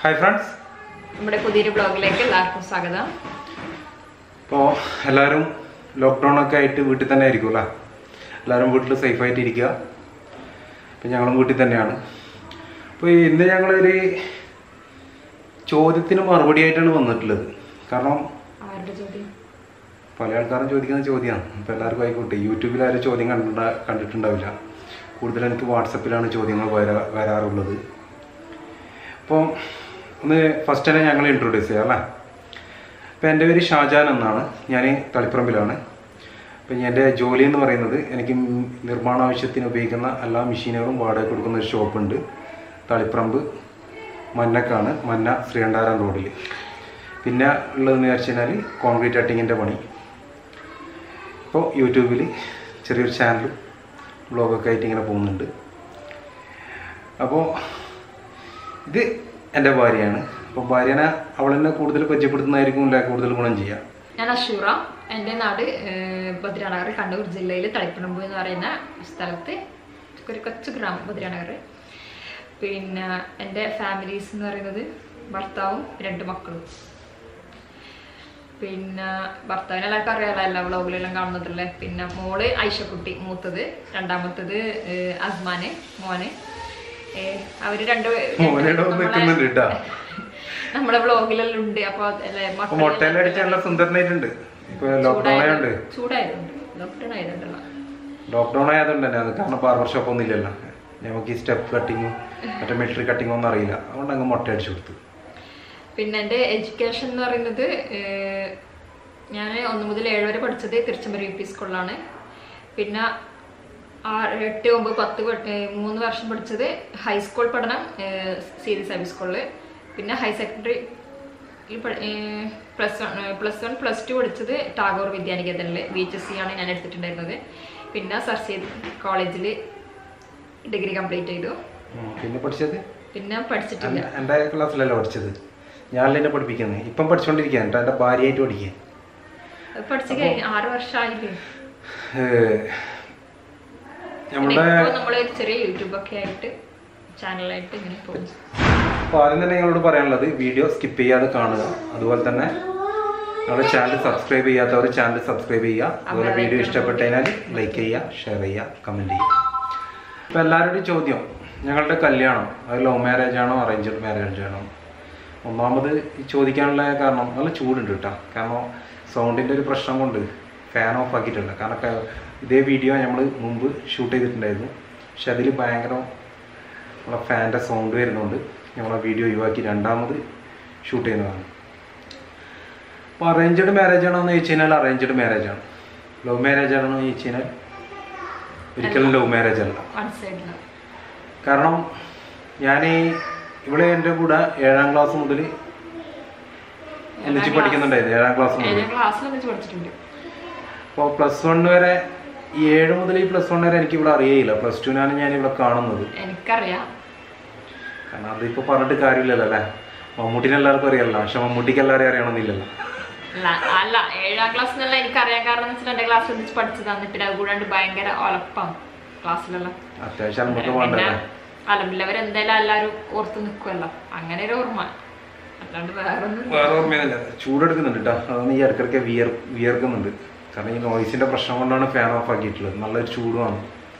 Hi friends നമ്മുടെ പുതിയൊരു ബ്ലോഗിലേക്ക് എല്ലാവർക്കും സ്വാഗതം ഇപ്പോൾ എല്ലാവരും ലോക്ക്ഡൗൺ ഒക്കെ ആയിട്ട് വീട്ടിൽ തന്നെ ആയിരിക്കും അല്ലേ എല്ലാവരും വീട്ടിൽ സേഫായിട്ട് ഇരിക്കുക അപ്പം ഞങ്ങളും വീട്ടിൽ തന്നെയാണ് അപ്പോൾ ഇന്ന് ഞങ്ങളൊരു ചോദ്യത്തിന് മറുപടി ആയിട്ടാണ് വന്നിട്ടുള്ളത് കാരണം ആരുടെ ചോദ്യം പല ആൾക്കാരും ചോദിക്കുന്ന ചോദ്യമാണ് അപ്പോൾ എല്ലാവർക്കും ആയിക്കോട്ടെ യൂട്യൂബിൽ ആരും ചോദ്യം കണ്ടിട്ടുണ്ടാ കണ്ടിട്ടുണ്ടാവില്ല കൂടുതൽ എനിക്ക് വാട്സപ്പിലാണ് ചോദ്യങ്ങൾ വരാ വരാറുള്ളത് അപ്പോൾ ഒന്ന് ഫസ്റ്റ് തന്നെ ഞങ്ങൾ ഇൻട്രൊഡ്യൂസ് ചെയ്യാം അല്ലേ അപ്പോൾ എൻ്റെ പേര് ഷാജാൻ എന്നാണ് ഞാൻ തളിപ്പറമ്പിലാണ് അപ്പം എൻ്റെ ജോലി എന്ന് പറയുന്നത് എനിക്ക് ഉം നിർമ്മാണ ആവശ്യത്തിന് ഉപയോഗിക്കുന്ന എല്ലാ മെഷീനുകളും വാടക കൊടുക്കുന്ന ഒരു ഷോപ്പുണ്ട് തളിപ്പറമ്പ് മന്നക്കാണ് മന്ന ശ്രീകണ്ഠാരം റോഡിൽ പിന്നെ ഉള്ളതെന്ന് വെച്ച് കഴിഞ്ഞാൽ കോൺക്രീറ്റ് കട്ടിങ്ങിൻ്റെ പണി ഇപ്പോൾ യൂട്യൂബിൽ ചെറിയൊരു ചാനൽ ബ്ലോഗൊക്കെ ആയിട്ട് ഇങ്ങനെ പോകുന്നുണ്ട് അപ്പോൾ ഇത് എൻ്റെ ഭാര്യയാണ് അപ്പോൾ ഭാര്യനെ അവൾ തന്നെ കൂടുതൽ പരിചയപ്പെടുത്തുന്നതായിരിക്കും അല്ല കൂടുതൽ ഗുണം ചെയ്യുക ഞാൻ അഷൂറ എൻ്റെ നാട് ഏഹ്, ബദ്രാനഗർ കണ്ണൂർ ജില്ലയിൽ തളിപ്പറമ്പ് എന്ന് പറയുന്ന സ്ഥലത്ത് ഒരു കൊച്ചു ഗ്രാമം ബദ്രാനഗർ പിന്നെ എൻ്റെ ഫാമിലീസ് എന്ന് പറയുന്നത് ഭർത്താവും രണ്ട് മക്കളും പിന്നെ ഭർത്താവിനെ എല്ലാവർക്കും അറിയാലോ എല്ലാ വ്ളോഗിലെല്ലാം കാണുന്നതല്ലേ പിന്നെ മോള് ഐഷക്കുട്ടി മൂത്തത് രണ്ടാമത്തത് ഏഹ്, അസ്മാന് മോന് ഏഹ്, അവര് രണ്ട് മോനോട് നമ്മളെ- നിൽക്കുന്നുണ്ട് കേട്ടോ നമ്മുടെ വ്ളോഗിലെല്ലാം ഉണ്ട് അപ്പൊ അല്ലേ അപ്പോൾ മക്കള് മുട്ടയെല്ലാം അടിച്ച് നല്ല സുന്ദരനായിട്ടുണ്ട് ഇപ്പോൾ ലോക്ക്ഡൗൺ ആയതുകൊണ്ട് ചൂടായതുകൊണ്ട് ലോക്ക്ഡൗൺ ആയതുകൊണ്ടല്ല ലോക്ക്ഡൗൺ ആയതുകൊണ്ട് തന്നെ അത് കാരണം ബാർബർ ഷോപ്പ് ഒന്നും ഇല്ലല്ലോ നമുക്ക് ഈ സ്റ്റെപ്പ് കട്ടിങ്ങും മറ്റേ മിലിറ്ററി കട്ടിങ്ങും ഒന്നും അറിയില്ല അതുകൊണ്ട് അങ്ങ് മുട്ട അടിച്ചു കൊടുത്തു പിന്നെ എൻ്റെ എഡ്യൂക്കേഷൻ എന്ന് പറയുന്നത് ഞാൻ ഒന്ന് മുതൽ ഏഴ് വരെ പഠിച്ചത് തിരുച്ചമ്പരം യു പി സ്കൂളിലാണ് പിന്നെ ആറ് എട്ട് ഒമ്പത് പത്ത് പ- ഏ, മൂന്ന് വർഷം പഠിച്ചത് ഹൈസ്കൂൾ പഠനം സീരി സബ് സ്കൂളിൽ പിന്നെ higher secondary plus one plus one plus two പഠിച്ചത് ടാഗോർ വിദ്യാനികേതനിൽ ബി എച്ച് എസ് സി ആണ് ഞാൻ എടുത്തിട്ടുണ്ടായിരുന്നത് പിന്നെ സർ സെയ്ദ് കോളേജിൽ ഡിഗ്രി കംപ്ലീറ്റ് ചെയ്തു ഉം. പിന്നെ പഠിച്ചത് പിന്നെ പഠിച്ചിട്ടില്ല എൻ്റെ- എൻ്റെ ക്ലാസ്സിലല്ല പഠിച്ചത് ഞാനല്ല എന്നെ പഠിപ്പിക്കുന്നത് ഇപ്പം പഠിച്ചുകൊണ്ടിരിക്കുകയാണ് കേട്ടോ എൻ്റെ ഭാര്യയായിട്ട് പഠിക്കുക അത് പഠിച്ചു കഴിഞ്ഞ് ആറ് വർഷമായില്ലേ നമ്മുടെ ഇപ്പോൾ നമ്മൾ ഒരു ചെറിയ യൂട്യൂബ് ഒക്കെ ആയിട്ട് ചാനലായിട്ട് ഇങ്ങനെ പോകും അപ്പോൾ ആദ്യം തന്നെ ഞങ്ങളോട് പറയാനുള്ളത് വീഡിയോ സ്കിപ്പ് ചെയ്യാതെ കാണുക അതുപോലെ തന്നെ നമ്മുടെ ചാനൽ സബ്സ്ക്രൈബ് ചെയ്യാത്തവർ ചാനൽ സബ്സ്ക്രൈബ് ചെയ്യുക അതുപോലെ വീഡിയോ ഇഷ്ടപ്പെട്ട് കഴിഞ്ഞാൽ ലൈക്ക് ചെയ്യുക ഷെയർ ചെയ്യുക കമൻറ്റ് ചെയ്യുക അപ്പോൾ എല്ലാവരുടെയും ചോദ്യം ഞങ്ങളുടെ കല്യാണം അത് ലവ് മാരേജ് ആണോ അറേഞ്ച്ഡ് മാരേജ് ആണോ ഒന്നാമത് ഈ ചോദിക്കാനുള്ള കാരണം നല്ല ചൂടുണ്ട് കേട്ടോ കാരണം സൗണ്ടിൻ്റെ ഒരു പ്രശ്നം കൊണ്ട് ഫാൻ ഓഫ് ആക്കിയിട്ടുണ്ട് കാരണം ക- ഇതേ വീഡിയോ നമ്മൾ മുമ്പ് ഷൂട്ട് ചെയ്തിട്ടുണ്ടായിരുന്നു പക്ഷെ അതിൽ ഭയങ്കര നമ്മളെ ഫാൻ്റെ സൗണ്ട് വരുന്നതുകൊണ്ട് ഞങ്ങൾ ആ വീഡിയോ ഒഴിവാക്കി രണ്ടാമത് ഷൂട്ട് ചെയ്യുന്നതാണ് അപ്പോൾ അറേഞ്ച്ഡ് മാരേജ് ആണോ എന്ന് ചോദിച്ചു കഴിഞ്ഞാൽ അറേഞ്ച്ഡ് മാരേജ് ആണ് ലവ് മാരേജ് ആണോ എന്ന് ചോദിച്ചു കഴിഞ്ഞാൽ ഒരിക്കലും ലവ് മാരേജ് അല്ല വൺ സൈഡിൽ കാരണം ഞാൻ ഇവിടെ എൻ്റെ കൂടെ ഏഴാം ക്ലാസ് മുതൽ ഒന്നിച്ച് പഠിക്കുന്നുണ്ടായിരുന്നു ഏഴാം ക്ലാസ് മുതൽ ഞാൻ ക്ലാസ്സിൽ വെച്ച് പഠിച്ചിട്ടുണ്ട് അപ്പോൾ പ്ലസ് വൺ വരെ ഈ ഏഴ് മുതൽ ഈ പ്ലസ് വൺ വരെ എനിക്ക് ഇവിടെ അറിയേയില്ല പ്ലസ് ടുവിനാണ് ഞാൻ ഇവിടെ കാണുന്നത് എനിക്കറിയാം കാരണം അതിപ്പോൾ പറഞ്ഞിട്ട് കാര്യമില്ലല്ലോ അല്ലേ മമ്മൂട്ടിനെ എല്ലാവർക്കും അറിയാമല്ലോ പക്ഷെ മമ്മൂട്ടിക്ക് എല്ലാവരെയും അറിയണമെന്നില്ലല്ലോ അല്ല അല്ല ഏഴാം ക്ലാസ് എന്നല്ല എനിക്കറിയാൻ കാരണം എന്ന് വെച്ചാൽ എൻ്റെ ക്ലാസ്സിൽ വെച്ച് പഠിച്ചതാണ് പിന്നെ അത് കൂടാണ്ട് ഭയങ്കര ഒലപ്പം ക്ലാസ്സിലെല്ലാം അത്യാവശ്യം നമുക്ക് പിന്നെ വേണ്ടല്ലേ അലമ്പില്ലവർ എന്തായാലും എല്ലാവരും ഓർത്ത് നിൽക്കുമല്ലോ അങ്ങനെ ഒരു ഓർമ്മ അല്ലാണ്ട് വേറെ ഒന്നും വേറെ ഓർമ്മയൊന്നുമില്ല ചൂടെടുക്കുന്നുണ്ട് കേട്ടോ അതൊന്ന് ഈ ഇടയ്ക്കിടയ്ക്ക് വിയർ വിയർക്കുന്നുണ്ട് കാരണം ഈ നോയ്സിൻ്റെ പ്രശ്നം കൊണ്ടാണ് ഫാൻ ഓഫ് ആക്കിയിട്ടുള്ളത് നല്ലൊരു ചൂടുമാണ്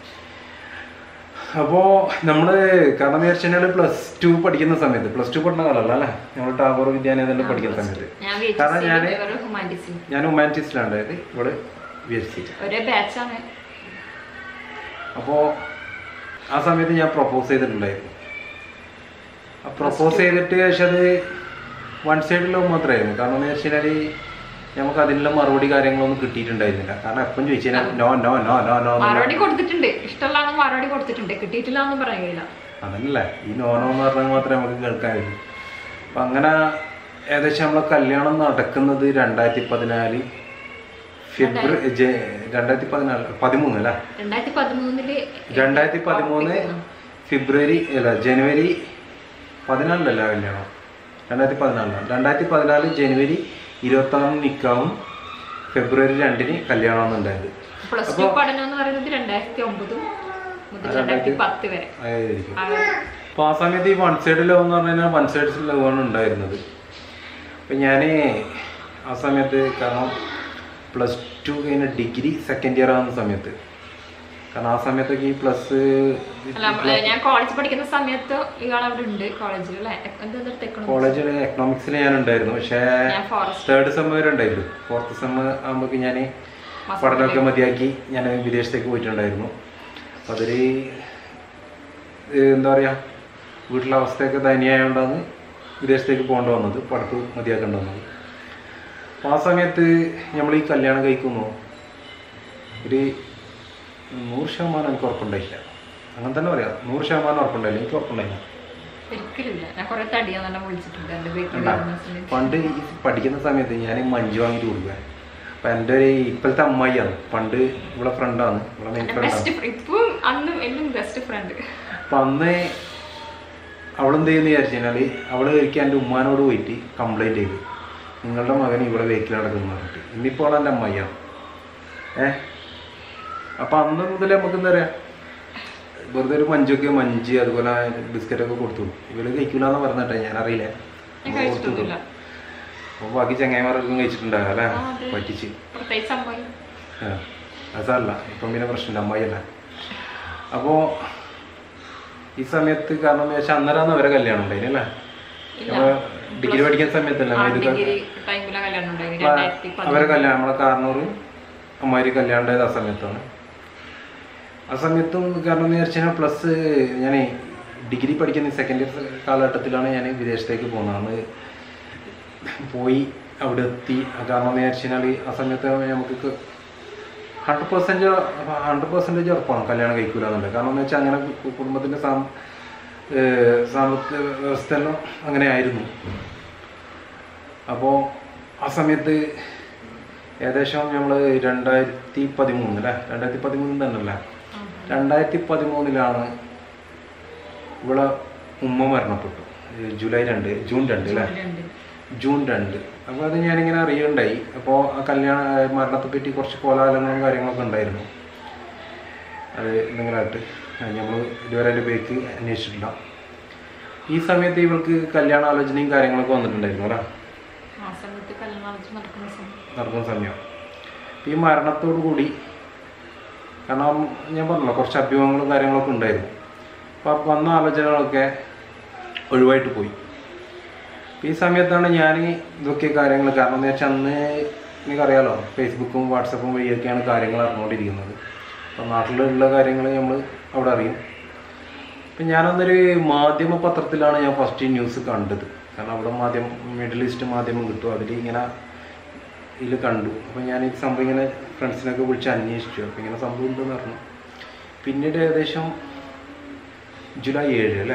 അപ്പോൾ നമ്മൾ കാരണം എന്ന് വെച്ച് കഴിഞ്ഞാൽ പ്ലസ് ടു പഠിക്കുന്ന സമയത്ത് പ്ലസ് ടു പഠിക്കുന്ന കാലമല്ല അല്ലേ നമ്മൾ ടാഗോർ വിദ്യാലയത്തിൽ പഠിക്കുന്ന സമയത്ത് ഞാൻ കാരണം ഞാൻ ഹ്യൂമാനിറ്റീസിൽ ഞാൻ ഹ്യൂമാനിറ്റീസിലാണ് ഉണ്ടായത് ഇവിടെ വി എച്ച് സി ഒരേ ബാച്ചാണ് അപ്പോൾ ആ സമയത്ത് ഞാൻ പ്രൊപ്പോസ് ചെയ്തിട്ടുണ്ടായിരുന്നു ആ പ്രൊപ്പോസ് ചെയ്തിട്ട് പക്ഷെ അത് വൺ സൈഡ് ലവ് മാത്രമായിരുന്നു കാരണം എന്ന് വെച്ച് കഴിഞ്ഞാൽ നമുക്ക് അതിനുള്ള മറുപടി കാര്യങ്ങളൊന്നും കിട്ടിയിട്ടുണ്ടായിരുന്നില്ല കാരണം എപ്പം ചോദിച്ചു കഴിഞ്ഞാൽ no no no no no മറുപടി കൊടുത്തിട്ടുണ്ട് ഇഷ്ടമുള്ളതാണ് മറുപടി കൊടുത്തിട്ടുണ്ട് കിട്ടിയിട്ടില്ല എന്നും പറയാൻ കഴിയില്ല അതല്ലേ ഈ നോ നോ എന്ന് പറഞ്ഞാൽ മാത്രമേ നമുക്ക് കേൾക്കാനുള്ളൂ അപ്പം അങ്ങനെ ഏകദേശം നമ്മളെ കല്യാണം നടക്കുന്നത് രണ്ടായിരത്തി പതിനാല് ഫെബ്രുവരി ജെ- രണ്ടായിരത്തി പതിനാല് പതിമൂന്ന് അല്ലേ രണ്ടായിരത്തി പതിമൂന്നില് രണ്ടായിരത്തി പതിമൂന്ന് ഫെബ്രുവരി അല്ല ജനുവരി പതിനാലിലല്ല കല്യാണം രണ്ടായിരത്തി പതിനാലിലാണ് രണ്ടായിരത്തി പതിനാല് ജനുവരി ഇരുപത്തി ആറിന് നിൽക്കാവും ഫെബ്രുവരി രണ്ടിന് കല്യാണം ഉണ്ടായത് പ്ലസ് ടു അപ്പൊ- പഠനം എന്ന് പറയുന്നത് രണ്ടായിരത്തി ഒമ്പത് മുതൽ രണ്ടായിരത്തി പത്ത് വരെ ആയിരിക്കും ആ അപ്പോൾ ആ സമയത്ത് ഈ വൺ സൈഡ് ലവ് എന്ന് പറഞ്ഞു കഴിഞ്ഞാൽ വൺ സൈഡ് ലവ് ആണ് ഉണ്ടായിരുന്നത് അപ്പം ഞാൻ ആ സമയത്ത് കാരണം പ്ലസ് ടു കഴിഞ്ഞ ഡിഗ്രി സെക്കൻഡ് ഇയർ ആകുന്ന സമയത്ത് കാരണം ആ സമയത്തൊക്കെ ഈ പ്ലസ് അല്ല നമ്മള് ഞാൻ കോളേജ് പഠിക്കുന്ന സമയത്ത് ഇയാൾ അവിടെ ഉണ്ട് കോളേജിൽ അല്ലേ എന്താ എക്കണോമിക്സ് കോളേജിൽ എക്കണോമിക്സിൽ ഞാൻ ഉണ്ടായിരുന്നു പക്ഷേ ഞാൻ ഫോറസ്റ്റ് തേർഡ് സെം വരെ ഉണ്ടായിരുന്നു ഫോർത്ത് സെം ആകുമ്പോൾ ഞാൻ പഠനമൊക്കെ മതിയാക്കി ഞാൻ വിദേശത്തേക്ക് പോയിട്ടുണ്ടായിരുന്നു അപ്പോൾ അതൊരു ഏഹ് എന്താ പറയുക വീട്ടിലെ അവസ്ഥയൊക്കെ ദയനീയമായതുകൊണ്ടാണ് വിദേശത്തേക്ക് പോകേണ്ടി വന്നത് പഠിപ്പ് മതിയാക്കേണ്ടി വന്നത് അപ്പോൾ ആ സമയത്ത് നമ്മൾ ഈ കല്യാണം കഴിക്കുന്നു ഒരു നൂറ് ശതമാനം എനിക്ക് ഉറപ്പുണ്ടായില്ല അങ്ങനെ തന്നെ പറയാം നൂറ് ശതമാനം ഉറപ്പുണ്ടായില്ല എനിക്ക് ഉറപ്പുണ്ടായില്ല ഒരിക്കലില്ല ഞാൻ കുറെ തടിയാന്ന് തന്നെ വിളിച്ചിട്ടുണ്ട് എന്റെ വീട്ടിൽ ഉണ്ടാ. വരുന്ന സമയത്ത്. പണ്ട് ഈ പഠിക്കുന്ന സമയത്ത് ഞാൻ മഞ്ജു വാങ്ങിയിട്ട് കൊടുക്കുക അപ്പം എൻ്റെ ഒരു ഇപ്പോഴത്തെ അമ്മായിയാണ് പണ്ട് ഇവിടെ ഫ്രണ്ടാണ് ഇവിടെ മെയിൻ ഫ്രണ്ടാണ് ബെസ്റ്റ് ഇപ്പം അന്നും എന്നും ബെസ്റ്റ് ഫ്രണ്ട് അപ്പം അന്ന് അവളെന്ത് ചെയ്യുന്ന വിചാരിച്ചു കഴിഞ്ഞാൽ അവൾ ഒരിക്കൽ എൻ്റെ ഉമ്മാനോട് പോയിട്ട് കംപ്ലൈൻറ്റ് ചെയ്തു നിങ്ങളുടെ മകൻ ഇവിടെ വെഹിക്കിൾ നടക്കുന്നു പറഞ്ഞിട്ട് ഇന്നിപ്പോൾ അവൾ എൻ്റെ അമ്മായിയാണ് ഏ അപ്പം അന്ന് മുതൽ നമുക്ക് എന്താ പറയുക വെറുതെ ഒരു മഞ്ചൊക്കെ മഞ്ച് അതുപോലെ ബിസ്ക്കറ്റൊക്കെ കൊടുത്തു ഇവള് കഴിക്കില്ല എന്ന് പറഞ്ഞിട്ടെ ഞാൻ അറിയില്ല ഞാൻ കഴിച്ചിട്ടൊന്നുമില്ല അപ്പോൾ ബാക്കി ചങ്ങായിമാർക്കും കഴിച്ചിട്ടുണ്ടാകും അല്ലേ ആ, അതെ. പറ്റിച്ച് പ്രത്യേകിച്ച് അമ്മായി ആ, അത് സാരല്ല ഇപ്പം പിന്നെ പ്രശ്നമില്ല അമ്മായിയല്ല അപ്പോൾ ഈ സമയത്ത് കാരണം എന്ന് വെച്ചാൽ അന്നേരമാണ് അവരെ കല്യാണം ഉണ്ടായില്ലേ ഇല്ല. നമ്മൾ ഡിഗ്രി പഠിക്കുന്ന സമയത്തല്ല ആ അമേരിക്ക ഡിഗ്രി ടൈമിലെ കല്യാണം ഉണ്ടായി രണ്ടായിരത്തി അവരെ കല്യാണം നമ്മളെ കാർണൂർ അമ്മാരി കല്യാണം ഉണ്ടായത് ആ സമയത്താണ് ആ സമയത്തും കാരണം എന്ന് വെച്ചാൽ പ്ലസ് ഞാൻ ഡിഗ്രി പഠിക്കുന്ന സെക്കൻഡ് ഇയർ കാലഘട്ടത്തിലാണ് ഞാൻ വിദേശത്തേക്ക് പോകുന്നത് അന്ന് പോയി അവിടെ എത്തി കാരണം എന്ന് വെച്ചാൽ ആ സമയത്ത് നമുക്ക് ഹൺഡ്രഡ് പെർസെൻറ്റ് ഹൺഡ്രഡ് പെർസെൻറ്റേജ് ഉറപ്പാണ് കല്യാണം കഴിക്കൂല എന്നുള്ളത് കാരണം എന്ന് വെച്ചാൽ അങ്ങനെ കു- കുടുംബത്തിൻ്റെ സാം ഏഹ് സാമ്പത്തിക വ്യവസ്ഥയെല്ലാം അങ്ങനെ ആയിരുന്നു അപ്പോൾ ആ സമയത്ത് ഏകദേശം നമ്മൾ രണ്ടായിരത്തി പതിമൂന്ന് അല്ലേ രണ്ടായിരത്തി പതിമൂന്ന് തന്നെ അല്ലേ രണ്ടായിരത്തി പതിമൂന്നിലാണ് ഇവിടെ ഉമ്മ മരണപ്പെട്ടു ഏഹ് ജൂലൈ രണ്ട് ജൂൺ രണ്ട് അല്ലേ രണ്ട് ജൂൺ രണ്ട് അപ്പോൾ അത് ഞാനിങ്ങനെ അറിയുണ്ടായി അപ്പോൾ ആ കല്യാണ മരണത്തെ പറ്റി കുറച്ച് കോലാഹലങ്ങളും കാര്യങ്ങളൊക്കെ ഉണ്ടായിരുന്നു അത് എന്തെങ്കിലുമായിട്ട് നമ്മൾ ഇതുവരെ അതിൻ്റെ പേക്ക് അന്വേഷിച്ചിട്ടില്ല ഈ സമയത്ത് ഇവൾക്ക് കല്യാണ ആലോചനയും കാര്യങ്ങളൊക്കെ വന്നിട്ടുണ്ടായിരുന്നു അല്ലേ ആ സമയത്ത് കല്യാണം ആലോചന നടക്കുന്ന സമയം നടക്കുന്ന സമയം ഈ മരണത്തോടു കൂടി കാരണം ഞാൻ പറഞ്ഞല്ലോ കുറച്ച് അഭ്യൂഹങ്ങളും കാര്യങ്ങളൊക്കെ ഉണ്ടായിരുന്നു അപ്പോൾ വന്ന ആലോചനകളൊക്കെ ഒഴിവായിട്ട് പോയി അപ്പോൾ ഈ സമയത്താണ് ഞാൻ ഇതൊക്കെ കാര്യങ്ങൾ കാരണം എന്ന് വെച്ചാൽ അന്ന് നിങ്ങൾക്കറിയാലോ ഫേസ്ബുക്കും വാട്സപ്പും വഴിയൊക്കെയാണ് കാര്യങ്ങൾ അറിഞ്ഞുകൊണ്ടിരിക്കുന്നത് അപ്പോൾ നാട്ടിലുള്ള കാര്യങ്ങൾ നമ്മൾ അവിടെ അറിയും അപ്പം ഞാനന്നൊരു മാധ്യമ പത്രത്തിലാണ് ഞാൻ ഫസ്റ്റ് ന്യൂസ് കണ്ടത് കാരണം അവിടെ മാധ്യമം മിഡിൽ ഈസ്റ്റ് മാധ്യമം കിട്ടും അതിൽ ഇങ്ങനെ ഇതിൽ കണ്ടു അപ്പോൾ ഞാൻ ഈ സംഭവം ഇങ്ങനെ ഫ്രണ്ട്സിനൊക്കെ വിളിച്ച് അന്വേഷിച്ചു അപ്പോൾ ഇങ്ങനെ സംഭവം ഉണ്ടെന്ന് പറഞ്ഞു പിന്നീട് ഏകദേശം ജൂലൈ ഏഴ് അല്ലേ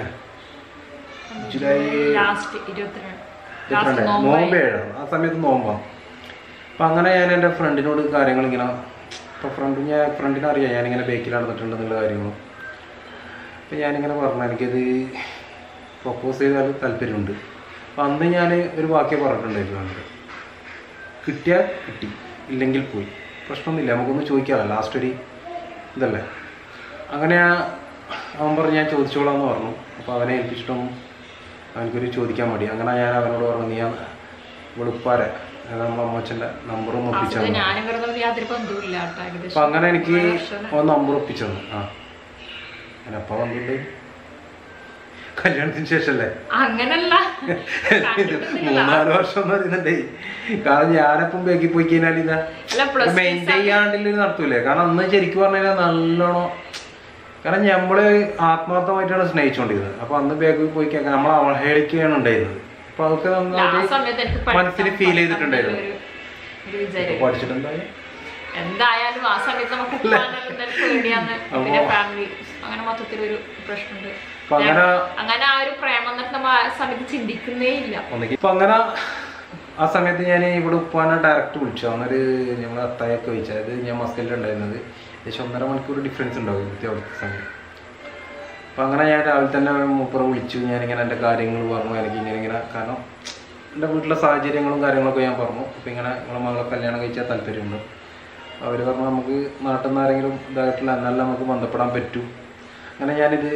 ജൂലൈ ലാസ്റ്റ് ഇരുപത്തിരണ്ട് ഇരുപത്തിരണ്ട് ലാസ്റ്റ് നോമ്പ് നോമ്പായി ഏഴാണ് ആ സമയത്ത് നോമ്പാണ് അപ്പം അങ്ങനെ ഞാൻ എൻ്റെ ഫ്രണ്ടിനോട് കാര്യങ്ങൾ ഇങ്ങനെ ഇപ്പോൾ ഫ്രണ്ട് ഞാൻ ഫ്രണ്ടിനെ അറിയാം ഞാനിങ്ങനെ ബേക്കിൽ നടന്നിട്ടുണ്ടെന്നുള്ള കാര്യങ്ങളും അപ്പം ഞാനിങ്ങനെ പറഞ്ഞു എനിക്കത് പ്രപ്പോസ് ചെയ്താൽ താല്പര്യമുണ്ട് അപ്പം അന്ന് ഞാൻ ഒരു വാക്യം പറഞ്ഞിട്ടുണ്ടായിരുന്നു അവനോട് കിട്ടിയാൽ കിട്ടി ഇല്ലെങ്കിൽ പോയി പ്രശ്നമൊന്നുമില്ല നമുക്കൊന്ന് ചോദിക്കാമല്ലോ ലാസ്റ്റ് ഒരു ഇതല്ലേ അങ്ങനെ ആ- അവൻ പറഞ്ഞു ഞാൻ ചോദിച്ചോളാം എന്ന് പറഞ്ഞു അപ്പോൾ അവനെ ഏൽപ്പിച്ചിട്ടൊന്നും അവനക്കൊരു ചോദിക്കാൻ മടി അങ്ങനെ ഞാൻ അവനോട് പറഞ്ഞു നീ ആ വെളുപ്പാരെ അതായത് നമ്മളെ അമ്മച്ചൻ്റെ നമ്പറും ഒപ്പിച്ചാൽ അത് ഞാനും വെറുതെ യാതൊരു ബന്ധവുമില്ല കേട്ടോ ഏകദേശം അപ്പം അങ്ങനെ എനിക്ക് ഒരു വർഷം അവൻ നമ്പർ ഒപ്പിച്ചു തന്നു ആ അങ്ങനെ അപ്പം വന്നിട്ട് കല്യാണത്തിന് ശേഷമല്ലേ അങ്ങനല്ല ഇത് മൂന്നാല് വർഷം എന്ന് പറയുന്നുണ്ടേ കാരണം ഞാനപ്പം ബേക്കിൽ പോയി കഴിഞ്ഞാൽ ഇതാ അല്ല പ്ലസ് മെയിൻ ചെയ്യാണ്ടില്ലൊരു നടത്തൂലേ കാരണം അന്ന് ശരിക്കും പറഞ്ഞു കഴിഞ്ഞാൽ നല്ലോണം കാരണം നമ്മള് ആത്മാർത്ഥമായിട്ടാണ് സ്നേഹിച്ചുകൊണ്ടിരുന്നത് അപ്പൊ അന്ന് ബാഗിൽ പോയി കേൾക്കാൻ നമ്മൾ അവഹേളിക്കുകയാണ് ഉണ്ടായിരുന്നത് അപ്പൊ അതൊക്കെ ആ നന്നായിട്ട് സമയത്ത് എനിക്ക് മനസ്സിൽ പഠിക്കാൻ feel ചെയ്തിട്ടുണ്ടായിരുന്നു. ഒരു- ഒരു വിചാരം ഇപ്പൊ പഠിച്ചിട്ടുണ്ടായി എന്തായാലും ആ സമയത്ത് നമുക്ക് ഉപ്പാനെല്ലാം എന്തായാലും പേടിയാന്ന് അപ്പോ- പിന്നെ ഫാമിലി അങ്ങനെ മൊത്തത്തിലൊരു പ്രശ്നമുണ്ട് അപ്പൊ അങ്ങനെ അങ്ങനെ ആ ഒരു പ്രേമം എന്നിട്ട് നമ്മൾ ആ സമയത്ത് ചിന്തിക്കുന്നേ ഇല്ല ഒന്നെങ്കിൽ ഇപ്പൊ അങ്ങനെ ആ സമയത്ത് ഞാൻ ഇവിടെ ഉപ്പാനെ ഡയറക്റ്റ് വിളിച്ചു അന്നൊരു ഞങ്ങൾ അത്തായൊക്കെ വെച്ചു അതായത് ഞാൻ മസ്കലിലുണ്ടായിരുന്നത് ഏകദേശം ഒന്നര മണിക്കൂർ ഡിഫറൻസ് ഉണ്ടാവും ഇവിടുത്തെ അവിടുത്തെ സമയം അപ്പം അങ്ങനെ ഞാൻ രാവിലെ തന്നെ മൂപ്പറെ വിളിച്ചു ഞാനിങ്ങനെ എൻ്റെ കാര്യങ്ങൾ പറഞ്ഞു എനിക്ക് ഇങ്ങനെ ഇങ്ങനെ കാരണം എൻ്റെ വീട്ടിലെ സാഹചര്യങ്ങളും കാര്യങ്ങളൊക്കെ ഞാൻ പറഞ്ഞു അപ്പം ഇങ്ങനെ നമ്മളെ മകളെ കല്യാണം കഴിച്ചാൽ താല്പര്യമുണ്ട് അവർ പറഞ്ഞു നമുക്ക് നാട്ടിൽ നിന്ന് ആരെങ്കിലും ഇതായിട്ടില്ല എന്നാലും നമുക്ക് ബന്ധപ്പെടാൻ പറ്റും അങ്ങനെ ഞാനിത്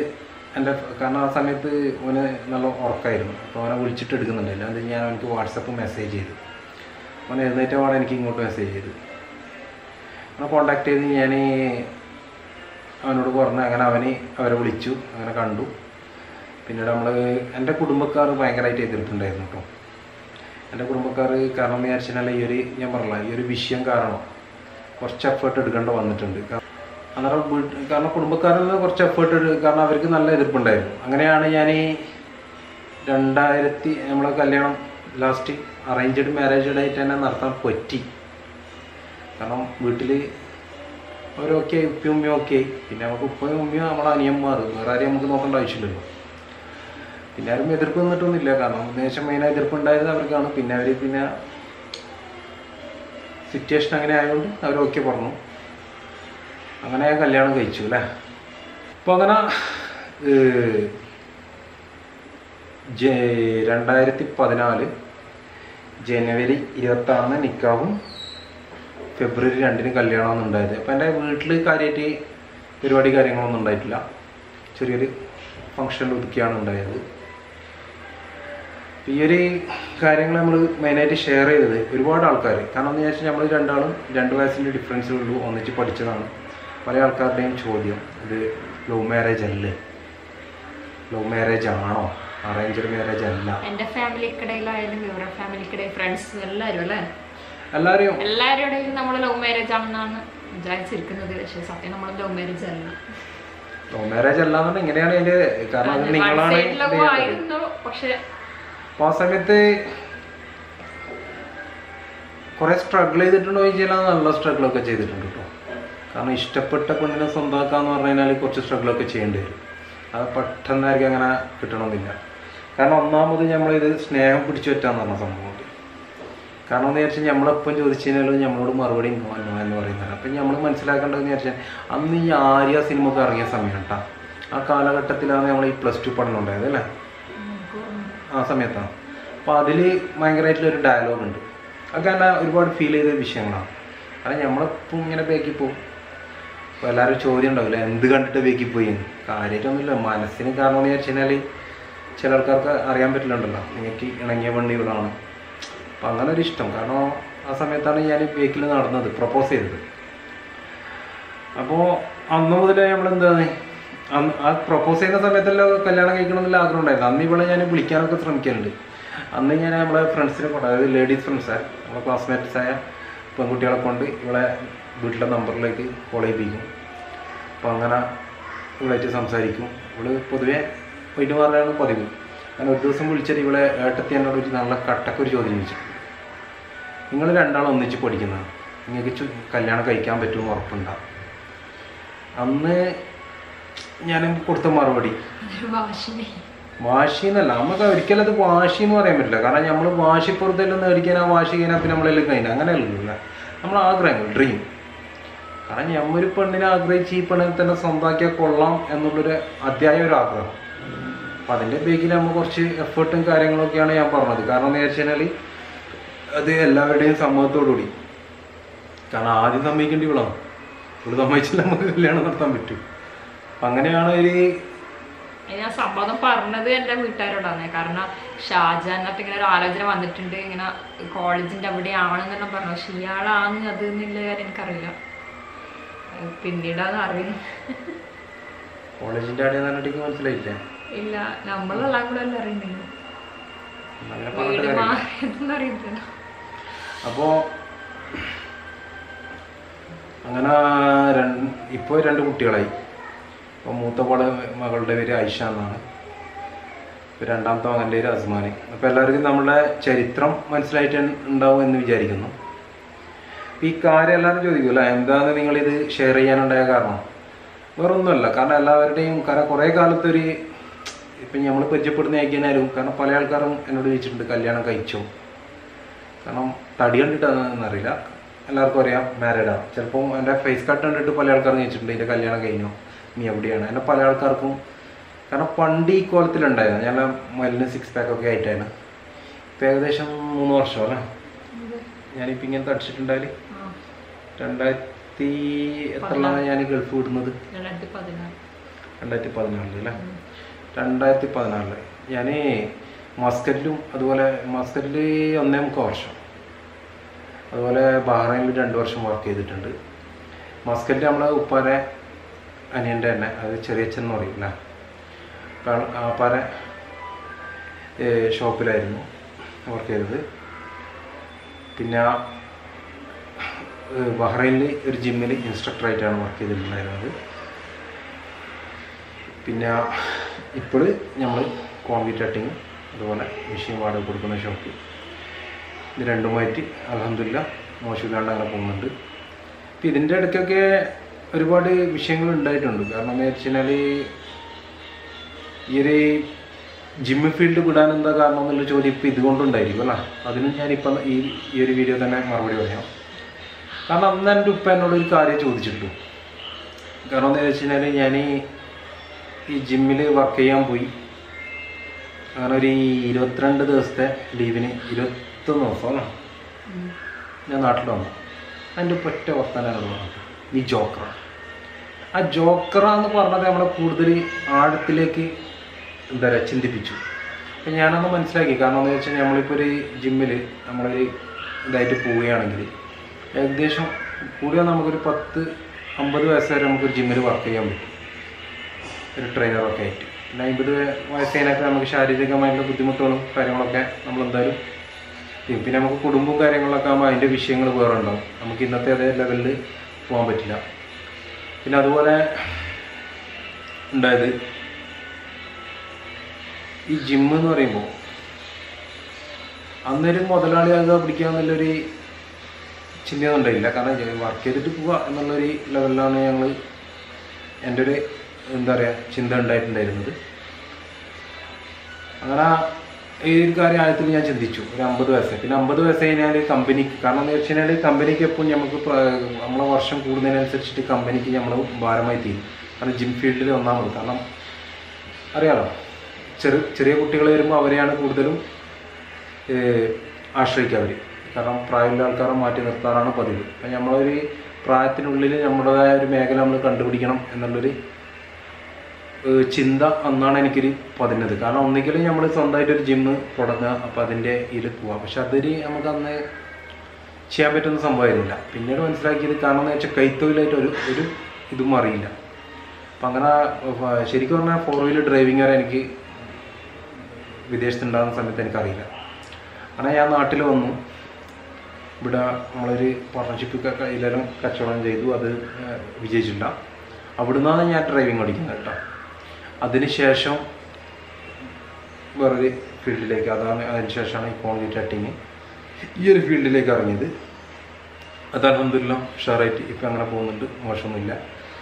എൻ്റെ കാരണം ആ സമയത്ത് അവന് നല്ല ഉറക്കമായിരുന്നു അപ്പോൾ അവനെ വിളിച്ചിട്ട് എടുക്കുന്നുണ്ടായില്ല അത് ഞാൻ അവനക്ക് വാട്സപ്പ് മെസ്സേജ് ചെയ്തു അവൻ എഴുന്നേറ്റ പാടെ എനിക്ക് ഇങ്ങോട്ട് മെസ്സേജ് ചെയ്തു അവനെ കോണ്ടാക്ട് ചെയ്ത് ഞാൻ അവനോട് പറഞ്ഞു അങ്ങനെ അവന് അവരെ വിളിച്ചു അങ്ങനെ കണ്ടു പിന്നീട് നമ്മൾ എൻ്റെ കുടുംബക്കാർ ഭയങ്കരമായിട്ട് എതിർപ്പുണ്ടായിരുന്നു കേട്ടോ എൻ്റെ കുടുംബക്കാർ കാരണം എന്ന് വിചാരിച്ചാൽ ഈ ഒരു ഞാൻ പറഞ്ഞില്ല ഈ ഒരു വിഷയം കാരണം കുറച്ച് എഫേർട്ട് എടുക്കേണ്ട വന്നിട്ടുണ്ട് കാ- അന്നേരം വീട്ട് കാരണം കുടുംബക്കാരിൽ നിന്ന് കുറച്ച് എഫേർട്ട് എടു കാരണം അവർക്ക് നല്ല എതിർപ്പുണ്ടായിരുന്നു അങ്ങനെയാണ് ഞാൻ ഈ രണ്ടായിരത്തി നമ്മളെ കല്യാണം ലാസ്റ്റ് അറേഞ്ച്ഡ് മാരേജ് ആയിട്ട് തന്നെ നടത്താൻ പറ്റി കാരണം വീട്ടിൽ അവരൊക്കെ ഉപ്പയും ഉമ്മയും ഒക്കെ ആയി. പിന്നെ നമുക്ക് ഉപ്പയും ഉമ്മയും നമ്മളെ അനിയന്മാർ വേറെ ആരെയും നമുക്ക് നോക്കേണ്ട ആവശ്യമില്ലല്ലോ പിന്നെ ആരും എതിർപ്പ് നിന്നിട്ടൊന്നുമില്ല കാരണം ഉദ്ദേശം മെയിൻ എതിർപ്പ് ഉണ്ടായത് അവർക്കാണ് പിന്നെ അവർ പിന്നെ സിറ്റുവേഷൻ അങ്ങനെ ആയതുകൊണ്ട് അവർ ഓക്കെ പറഞ്ഞു അങ്ങനെ ഞാൻ കല്യാണം കഴിച്ചു അല്ലേ അപ്പോൾ അങ്ങനെ ഏഹ്, ജെ- രണ്ടായിരത്തി പതിനാല് ജനുവരി ഇരുപത്താറിന് നിക്കാവും ഫെബ്രുവരി രണ്ടിന് കല്യാണമാണ് ഉണ്ടായത് അപ്പോൾ എൻ്റെ വീട്ടിൽ കാര്യമായിട്ട് പരിപാടി കാര്യങ്ങളൊന്നും ഉണ്ടായിട്ടില്ല ചെറിയൊരു ഫങ്ഷൻ ഒതുക്കിയാണ് ഉണ്ടായത് ഈ ഒരു കാര്യങ്ങൾ നമ്മൾ മെയിനായിട്ട് ഷെയർ ചെയ്തത് ഒരുപാട് ആൾക്കാർ കാരണം എന്ന് വെച്ചാൽ നമ്മൾ രണ്ടാളും രണ്ട് വയസ്സിൻ്റെ ഡിഫറൻസേ ഉള്ളൂ ഒന്നിച്ച് പഠിച്ചതാണ് പല ആൾക്കാരുടെയും ചോദ്യം ഇത് ലവ് മാരേജ് അല്ലേ ലവ് മാരേജ് ആണോ അറേഞ്ച്ഡ് മാരേജ് അല്ല എന്റെ ഫാമിലിക്കിടയിലായാലും ഇവരുടെ ഫാമിലിക്കിടയിൽ ഫ്രണ്ട്സ് എല്ലാവരും അല്ലേ എല്ലാവരെയും എല്ലാവരുടെ ഇടയിലും നമ്മൾ ലവ് മാരേജ് ആണെന്നാണ് വിചാരിച്ചിരിക്കുന്നത് പക്ഷേ സത്യം നമ്മൾ ലവ് മാരേജ് അല്ല ലവ് മാരേജ് അല്ല എന്നുണ്ടെങ്കിൽ ഇങ്ങനെയാണ് അതിൻ്റെ കാരണം അത് നിങ്ങളാണ് ഇത് ലവ് ചെയ്തത്. ആയിരുന്നു പക്ഷെ അപ്പോൾ ആ സമയത്ത് കുറേ സ്ട്രഗിൾ ചെയ്തിട്ടുണ്ടോ ചോദിച്ചാൽ നല്ല സ്ട്രഗിളൊക്കെ ചെയ്തിട്ടുണ്ട് കേട്ടോ കാരണം ഇഷ്ടപ്പെട്ട പെണ്ണിനെ സ്വന്തമാക്കാന്ന് പറഞ്ഞു കഴിഞ്ഞാൽ കുറച്ച് സ്ട്രഗിളൊക്കെ ചെയ്യേണ്ടി വരും അത് പെട്ടെന്നായിരിക്കും അങ്ങനെ കിട്ടണമെന്നില്ല കാരണം ഒന്നാമത് നമ്മളിത് സ്നേഹം പിടിച്ചു പറ്റാന്ന് പറഞ്ഞ സംഭവമുണ്ട് കാരണം എന്ന് വിചാരിച്ചാൽ നമ്മളെപ്പം ചോദിച്ചു കഴിഞ്ഞാൽ നമ്മളോട് മറുപടി നോ നോ എന്ന് പറയുന്നത് അപ്പം നമ്മൾ മനസ്സിലാക്കേണ്ടതെന്ന് വിചാരിച്ചാൽ അന്ന് ഈ ആര്യ സിനിമക്ക് ഇറങ്ങിയ സമയം കേട്ടോ ആ കാലഘട്ടത്തിലാണ് നമ്മൾ ഈ പ്ലസ് ടു പഠനം ഉണ്ടായത് അല്ലേ ആ സമയത്താണ് അപ്പോൾ അതിൽ ഭയങ്കരമായിട്ടുള്ളൊരു ഡയലോഗ് ഉണ്ട് അതൊക്കെ എന്നെ ഒരുപാട് ഫീൽ ചെയ്ത വിഷയങ്ങളാണ് കാരണം നമ്മളിപ്പം ഇങ്ങനെ ബേക്കിൽ പോകും അപ്പോൾ എല്ലാവരും ചോദ്യം ഉണ്ടാവില്ല എന്ത് കണ്ടിട്ട് ബേക്കിൽ പോയി എന്ന് കാര്യമായിട്ടൊന്നുമില്ല മനസ്സിന് കാരണം എന്ന് വെച്ച് കഴിഞ്ഞാൽ ചില ആൾക്കാർക്ക് അറിയാൻ പറ്റില്ലുണ്ടല്ലോ നിങ്ങൾക്ക് ഇണങ്ങിയ പെണ്ണ് ഇവളാണ് അപ്പം അങ്ങനെ ഒരു ഇഷ്ടം കാരണം ആ സമയത്താണ് ഞാൻ ബേക്കിൽ നടന്നത് പ്രപ്പോസ് ചെയ്തത് അപ്പോൾ അന്ന് മുതലേ നമ്മൾ എന്താണ് അന്ന് ആ പ്രപ്പോസ് ചെയ്യുന്ന സമയത്തല്ലോ കല്യാണം കഴിക്കണം എന്നുള്ള ആഗ്രഹം ഉണ്ടായിരുന്നു അന്ന് ഇവളെ ഞാൻ വിളിക്കാനൊക്കെ ശ്രമിക്കാറുണ്ട് അന്ന് ഞാൻ നമ്മളെ ഫ്രണ്ട്സിനെ കൊണ്ട് അതായത് ലേഡീസ് ഫ്രണ്ട്സ് നമ്മളെ ക്ലാസ്മേറ്റ്സ് ആയ പെൺകുട്ടികളെ കൊണ്ട് ഇവളെ വീട്ടിലെ നമ്പറിലേക്ക് കോൾ ചെയ്യിപ്പിക്കും അപ്പോൾ അങ്ങനെ ഇവളായിട്ട് സംസാരിക്കും ഇവള് പൊതുവേ പോയിട്ട് പറയാനാണ് പതിവ് അങ്ങനെ ഒരു ദിവസം വിളിച്ചിട്ട് ഇവളെ ഏട്ടത്തി എന്നോട് ഒരു നല്ല കട്ടക്കൊരു ചോദ്യം ചോദിച്ചു നിങ്ങൾ രണ്ടാളും ഒന്നിച്ച് പഠിക്കുന്നതാണ് നിങ്ങൾക്ക് ചു- കല്യാണം കഴിക്കാൻ പറ്റുമെന്ന് ഉറപ്പുണ്ടാവും അന്ന് ഞാൻ കൊടുത്ത മറുപടി അതൊരു വാശിനെ വാശി എന്നല്ല നമുക്ക് ഒരിക്കലും അത് വാശി എന്ന് പറയാൻ പറ്റില്ല കാരണം നമ്മൾ വാശിപ്പുറത്തെല്ലാം മേടിക്കാൻ ആ വാശി കഴിഞ്ഞാൽ പിന്നെ നമ്മളെല്ലാം കഴിഞ്ഞ അങ്ങനെയല്ലല്ലോ നമ്മൾ ആഗ്രഹങ്ങൾ ഡ്രീം കാരണം ഞമ്മൊരു പെണ്ണിനെ ആഗ്രഹിച്ച് ഈ പെണ്ണിനെ തന്നെ സ്വന്തമാക്കിയാൽ കൊള്ളാം എന്നുള്ളൊരു അധ്യായ ഒരു ആഗ്രഹം അപ്പം അതിൻ്റെ ബേക്കിൽ നമ്മൾ കുറച്ച് എഫേർട്ടും കാര്യങ്ങളൊക്കെയാണ് ഞാൻ പറഞ്ഞത് കാരണം എന്ന് വെച്ച് കഴിഞ്ഞാൽ അത് എല്ലാവരുടെയും സമ്മതത്തോടുകൂടി കാരണം ആദ്യം സമ്മതിക്കേണ്ടി ഇവളാണ് ഇവിടെ സമ്മതിച്ചില്ല നമുക്ക് കല്യാണം നടത്താൻ പറ്റും അപ്പം അങ്ങനെയാണ് ഒരു ഞാൻ സമ്മതം പറഞ്ഞത് എൻ്റെ വീട്ടുകാരോടാണ് കാരണം ഷാജാൻ എന്നിട്ട് ഇങ്ങനെ ഒരു ആലോചന വന്നിട്ടുണ്ട് ഇങ്ങനെ കോളേജിന്റെ അവിടെ ആണെന്നെല്ലാം പറഞ്ഞു പക്ഷെ ഇയാളാണ് അത് എന്നുള്ള കാര്യം എനിക്കറിയില്ല ഏഹ് പിന്നീടാണ് അറിയുന്നു കോളേജിൻ്റെ അടിയിൽ നിന്നിട്ട് മനസ്സിലായില്ലേ ഇല്ല നമ്മളെല്ലാം കൂടെ അല്ലേ അറിയുന്നില്ല അങ്ങനെ വീട് പറഞ്ഞിട്ട് കാര്യമില്ല. മാറിയതൊന്നും അറിയില്ല അപ്പോൾ അങ്ങനെ രണ്ട് ഇപ്പോൾ രണ്ട് കുട്ടികളായി അപ്പോൾ മൂത്ത മോളെ മകളുടെ പേര് ഐഷ എന്നാണ് ഇപ്പോൾ രണ്ടാമത്തെ മകൻ്റെ പേര് അസ്മാൻ അപ്പോൾ എല്ലാവർക്കും നമ്മളുടെ ചരിത്രം മനസ്സിലായിട്ട് ഉണ്ടാവും എന്ന് വിചാരിക്കുന്നു അപ്പോൾ ഈ കാര്യം എല്ലാവരും ചോദിക്കുമല്ലോ എന്താണ് നിങ്ങളിത് ഷെയർ ചെയ്യാനുണ്ടായ കാരണം വേറൊന്നുമല്ല കാരണം എല്ലാവരുടെയും കാരണം കുറേ കാലത്തൊരു ഇപ്പം നമ്മൾ പരിചയപ്പെടുന്ന ആക്കിയാലും കാരണം പല ആൾക്കാരും എന്നോട് ചോദിച്ചിട്ടുണ്ട് കല്യാണം കഴിച്ചോ കാരണം തടി കണ്ടിട്ടാണെന്ന് അറിയില്ല എല്ലാവർക്കും അറിയാം മാരീഡാണ് ചിലപ്പോൾ എൻ്റെ ഫേസ് കട്ട് കണ്ടിട്ട് പല ആൾക്കാരും ചോദിച്ചിട്ടുണ്ട് എൻ്റെ കല്യാണം കഴിഞ്ഞോ നീ എവിടെയാണ് എന്നെ പല ആൾക്കാർക്കും കാരണം പണ്ട് ഈ കോലത്തിലുണ്ടായിരുന്നു ഞാൻ മലിന് സിക്സ് പാക്ക് ഒക്കെ ആയിട്ടാണ് ഇപ്പം ഏകദേശം മൂന്ന് വർഷം അല്ലേ ഞാനിപ്പോൾ ഇങ്ങനെ തടിച്ചിട്ടുണ്ടായാൽ ആ, രണ്ടായിരത്തി എത്രയാണ് ഞാൻ ഗൾഫ് വിടുന്നത് രണ്ടായിരത്തി പതിനാറ് രണ്ടായിരത്തി പതിനാലിൽ അല്ലേ രണ്ടായിരത്തി പതിനാലില് ഞാൻ മസ്കറ്റിലും അതുപോലെ മസ്കറ്റിൽ ഒന്നേ മുക്കാൽ വർഷം അതുപോലെ ബഹ്റൈനിൽ രണ്ട് വർഷം വർക്ക് ചെയ്തിട്ടുണ്ട് മസ്കറ്റിൽ നമ്മളെ ഉപ്പാരെ അനിയൻ്റെ തന്നെ അത് ചെറിയച്ഛൻ എന്ന് പറയും അല്ലേ അപ്പോൾ ആപ്പാരെ ഷോപ്പിലായിരുന്നു വർക്ക് ചെയ്തത് പിന്നെ ഏഹ് ബഹ്റൈനിൽ ഒരു ജിമ്മിൽ ഇൻസ്ട്രക്ടറായിട്ടാണ് വർക്ക് ചെയ്തിട്ടുണ്ടായിരുന്നത് പിന്നെ ഇപ്പോൾ നമ്മൾ കോൺക്രീറ്റ് കട്ടിങ് അതുപോലെ മെഷീൻ വാടക കൊടുക്കുന്ന ഷോപ്പ് ഇത് രണ്ടുമായിട്ട് അലഹമില്ല മോശമില്ലാണ്ട് അങ്ങനെ പോകുന്നുണ്ട് അപ്പം ഇതിൻ്റെ ഇടയ്ക്കൊക്കെ ഒരുപാട് വിഷയങ്ങൾ ഉണ്ടായിട്ടുണ്ട് കാരണം എന്ന് വെച്ച് കഴിഞ്ഞാൽ ഈ ഒരു ജിമ്മ് ഫീൽഡ് വിടാൻ എന്താ കാരണം എന്നുള്ള ചോദ്യം ഇപ്പം ഇതുകൊണ്ടുണ്ടായിരിക്കും അല്ല അതിനും ഞാനിപ്പം ഈ ഈ ഒരു വീഡിയോ തന്നെ മറുപടി പറയാം കാരണം അന്ന് എൻ്റെ ഉപ്പ എന്നോട് ഒരു കാര്യം ചോദിച്ചിട്ടുള്ളൂ കാരണം എന്താ വെച്ച് കഴിഞ്ഞാൽ ഞാൻ ഈ ജിമ്മിൽ വർക്ക് ചെയ്യാൻ പോയി അങ്ങനെ ഒരു ഇരുപത്തിരണ്ട് ദിവസത്തെ ലീവിന് ഇരുപത്തൊന്ന് ദിവസം അല്ല ഞാൻ നാട്ടിൽ വന്നു അതിൻ്റെ ഒറ്റ വർത്താനാണ് പറഞ്ഞത് നീ ജോക്കറാണ് ആ ജോക്കറാന്ന് പറഞ്ഞത് നമ്മളെ കൂടുതൽ ആഴത്തിലേക്ക് എന്താ പറയുക ചിന്തിപ്പിച്ചു അപ്പം ഞാനന്ന് മനസ്സിലാക്കി കാരണം എന്താ വെച്ചാൽ നമ്മളിപ്പോൾ ഒരു ജിമ്മിൽ നമ്മളൊരു ഇതായിട്ട് പോവുകയാണെങ്കിൽ ഏകദേശം കൂടിയാൽ നമുക്കൊരു പത്ത് അമ്പത് വയസ്സ് വരെ നമുക്ക് ജിമ്മിൽ വർക്ക് ചെയ്യാൻ പറ്റും ഒരു ട്രെയിനറൊക്കെ ആയിട്ട് പിന്നെ അമ്പത് വയസ്സതിനൊക്കെ നമുക്ക് ശാരീരികമായിട്ടുള്ള ബുദ്ധിമുട്ടുകളും കാര്യങ്ങളൊക്കെ നമ്മൾ എന്തായാലും ചെയ്യും. പിന്നെ നമുക്ക് കുടുംബവും കാര്യങ്ങളൊക്കെ ആകുമ്പോൾ അതിൻ്റെ വിഷയങ്ങൾ വേറെ ഉണ്ടാവും നമുക്ക് ഇന്നത്തെ അതേ ലെവലിൽ പോകാൻ പറ്റില്ല പിന്നെ അതുപോലെ ഉണ്ടായത് ഈ ജിമ്മ് എന്ന് പറയുമ്പോൾ അന്നൊരു മുതലാളിയാകുക പിടിക്കുക എന്നുള്ളൊരു ചിന്തയൊന്നും ഉണ്ടായില്ല കാരണം വർക്ക് ചെയ്തിട്ട് പോവുക എന്നുള്ളൊരു ലെവലിലാണ് ഞങ്ങൾ എൻ്റെ ഒരു എന്താ പറയുക ചിന്ത ഉണ്ടായിട്ടുണ്ടായിരുന്നത് അങ്ങനെ ഈ ഒരു കാര്യം ആഴത്തിൽ ഞാൻ ചിന്തിച്ചു ഒരു അമ്പത് വയസ്സ് പിന്നെ അമ്പത് വയസ്സ് കഴിഞ്ഞാൽ കമ്പനിക്ക് കാരണം എന്ന് വെച്ച് കഴിഞ്ഞാൽ കമ്പനിക്ക് എപ്പോൾ നമുക്ക് പ്ര- നമ്മളെ വർഷം കൂടുന്നതിനനുസരിച്ചിട്ട് കമ്പനിക്ക് നമ്മൾ ഭാരമായി തീരും കാരണം ജിം ഫീൽഡിൽ ഒന്നാമത് കാരണം അറിയാലോ ചെറു ചെറിയ കുട്ടികൾ വരുമ്പോൾ അവരെയാണ് കൂടുതലും ഏഹ്, ആശ്രയിക്കുക അവർ കാരണം പ്രായമുള്ള ആൾക്കാരെ മാറ്റി നിർത്താറാണ് പതിവ് അപ്പം നമ്മളൊരു പ്രായത്തിനുള്ളിൽ നമ്മുടേതായ ഒരു മേഖല നമ്മൾ കണ്ടുപിടിക്കണം എന്നുള്ളൊരു ഏഹ് ചിന്ത അന്നാണ് എനിക്കൊരു പതിഞ്ഞത് കാരണം ഒന്നിക്കലും നമ്മൾ സ്വന്തമായിട്ട് ഒരു ജിമ്മ് തുടങ്ങുക അപ്പോൾ അതിൻ്റെ ഇതിൽ പോവാം പക്ഷെ അതൊരു നമുക്ക് അന്ന് ചെയ്യാൻ പറ്റുന്ന സംഭവമായിരുന്നില്ല പിന്നീട് മനസ്സിലാക്കിയത് കാരണം എന്ന് വെച്ചാൽ കൈത്തൊഴിലായിട്ട് ഒരു ഒരു ഇതും അറിയില്ല അപ്പം അങ്ങനെ ഫ- ശരിക്കും പറഞ്ഞാൽ ഫോർ വീലർ ഡ്രൈവിംഗ് വരെ എനിക്ക് വിദേശത്തുണ്ടാകുന്ന സമയത്ത് എനിക്കറിയില്ല അങ്ങനെ ഞാൻ നാട്ടിൽ വന്നു ഇവിടെ നമ്മളൊരു പാർട്ട്ണർഷിപ്പ് കയ്യിലെല്ലാം കച്ചവടം ചെയ്തു അത് ഏഹ്, വിജയിച്ചില്ല അവിടുന്നാണ് ഞാൻ ഡ്രൈവിംഗ് പഠിക്കുന്നത് കേട്ടോ അതിനുശേഷം വേറൊരു ഫീൽഡിലേക്ക് അതാണ് അതിന് ശേഷമാണ് ഈ കോൺക്രീറ്റ് കട്ടിങ് ഈ ഒരു ഫീൽഡിലേക്ക് ഇറങ്ങിയത് അത് അലഹമില്ല ഉഷാറായിട്ട് ഇപ്പം അങ്ങനെ പോകുന്നുണ്ട് മോശമൊന്നുമില്ല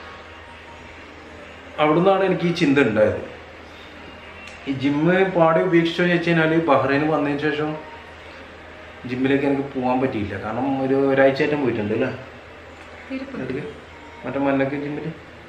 അവിടുന്നാണ് എനിക്ക് ഈ ചിന്ത ഉണ്ടായത് ഈ ജിമ്മ് പാടെ ഉപേക്ഷിച്ചോ എന്ന് വെച്ച് കഴിഞ്ഞാൽ ബഹ്റൈൻ വന്നതിന് ശേഷം ജിമ്മിലേക്ക് എനിക്ക് പോകാൻ പറ്റിയില്ല കാരണം ഒരു ഒരാഴ്ചയായിട്ടും പോയിട്ടുണ്ട് അല്ലേ തിരുപ്പതി ഇതില് മറ്റേ മല്ലക്ക് ജിമ്മിൽ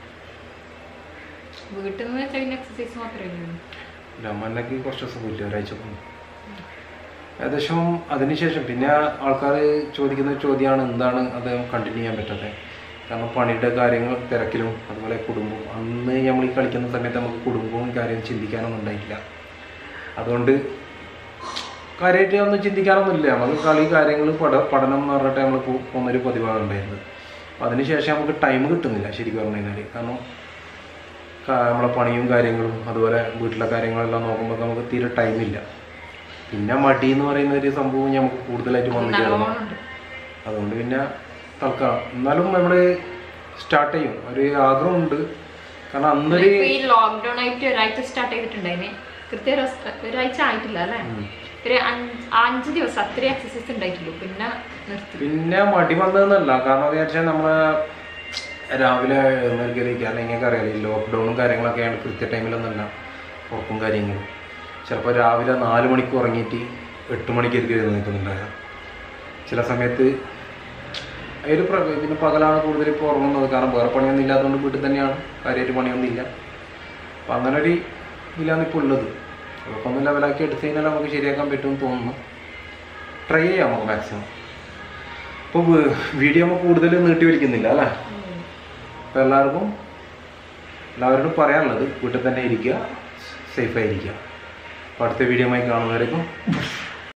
വീട്ടിൽ നിന്ന് വെച്ചാൽ പിന്നെ എക്സസൈസ് മാത്രമേ ഉള്ളൂ ഇല്ല മല്ലക്ക് കുറച്ച് ദിവസം പോയില്ല ഒരാഴ്ച പോയി ഏകദേശം അതിനുശേഷം പിന്നെ ആൾക്കാർ ചോദിക്കുന്ന ഒരു ചോദ്യമാണ് എന്താണ് അത് കണ്ടിന്യൂ ചെയ്യാൻ പറ്റാത്തത് കാരണം പണിയുടെ കാര്യങ്ങൾ തിരക്കിലും അതുപോലെ കുടുംബവും അന്ന് നമ്മൾ ഈ കളിക്കുന്ന സമയത്ത് നമുക്ക് കുടുംബവും കാര്യം ചിന്തിക്കാനൊന്നും ഉണ്ടായിട്ടില്ല അതുകൊണ്ട് കാര്യമായിട്ട് ഒന്നും ചിന്തിക്കാനൊന്നുമില്ല നമുക്ക് കളി കാര്യങ്ങൾ പഠ പഠനം എന്ന് പറഞ്ഞിട്ട് നമ്മൾ പോകുന്നൊരു പതിവാണ് ഉണ്ടായിരുന്നത് അപ്പം അതിനുശേഷം നമുക്ക് ടൈം കിട്ടുന്നില്ല ശരിക്കും പറഞ്ഞു കഴിഞ്ഞാൽ കാരണം കാ- നമ്മളെ പണിയും കാര്യങ്ങളും അതുപോലെ വീട്ടിലെ കാര്യങ്ങളെല്ലാം നോക്കുമ്പോൾ നമുക്ക് തീരെ ടൈമില്ല പിന്നെ മടി എന്ന് പറയുന്ന ഒരു സംഭവം നമുക്ക് കൂടുതലായിട്ട് വന്നു ചേർന്നു നല്ലോണം ഉണ്ട് അതുകൊണ്ട് പിന്നെ തൽക്കാലം എന്നാലും നമ്മൾ സ്റ്റാർട്ട് ചെയ്യും ഒരു ആഗ്രഹമുണ്ട് കാരണം അന്നൊരു ഇപ്പൊ ഈ ലോക്ക്ഡൌൺ ആയിട്ട് ഒരാഴ്ച സ്റ്റാർട്ട് ചെയ്തിട്ടുണ്ടായിന് കൃത്യ ഒരു ദിവസം- ഒരാഴ്ച ആയിട്ടില്ല അല്ലേ ഒരു അഞ്ച് അഞ്ച് ദിവസം അത്രയും എക്സസൈസ് ഉണ്ടായിട്ടുള്ളൂ പിന്നെ നിർത്തി പിന്നെ മടി വന്നതെന്നല്ല കാരണം എന്ന് വെച്ചാൽ നമ്മളെ രാവിലെ എഴുന്നേൽക്കലേക്ക് അല്ലെങ്കിൽ നിങ്ങൾക്ക് അറിയാലോ ഈ ലോക്ക്ഡൗണും കാര്യങ്ങളൊക്കെ ആണ് കൃത്യ ടൈമിലൊന്നല്ല ഉറക്കും കാര്യങ്ങളും ചിലപ്പോൾ രാവിലെ നാല് മണിക്ക് ഉറങ്ങിയിട്ട് എട്ട് മണിക്കായിരിക്കും എഴുന്നേൽക്കുന്നുണ്ടാകാം ചില സമയത്ത് ഒരു പ്ര പിന്നെ പകലാണ് കൂടുതൽ ഇപ്പോൾ ഉറങ്ങുന്നത് കാരണം വേറെ പണിയൊന്നും ഇല്ലാത്തതുകൊണ്ട് വീട്ടിൽ തന്നെയാണ് കാര്യമായിട്ട് പണിയൊന്നും ഇല്ല അപ്പം അങ്ങനെ ഒരു ഇതിലാണ് ഇപ്പോൾ ഉള്ളത് അതൊക്കെ ഒന്ന് ലെവലാക്കി എടുത്തു കഴിഞ്ഞാൽ നമുക്ക് ശരിയാക്കാൻ പറ്റുമെന്ന് തോന്നുന്നു ട്രൈ ചെയ്യാം നമുക്ക് മാക്സിമം ഇപ്പോൾ വീഡിയോ നമ്മൾ കൂടുതൽ നീട്ടി വലിക്കുന്നില്ല അല്ലേ അപ്പോൾ എല്ലാവർക്കും എല്ലാവരോടും പറയാനുള്ളത് വീട്ടിൽ തന്നെ ഇരിക്കുക സേഫായിരിക്കുക അപ്പോൾ അടുത്ത വീഡിയോ ആയി കാണുന്നവരേക്കും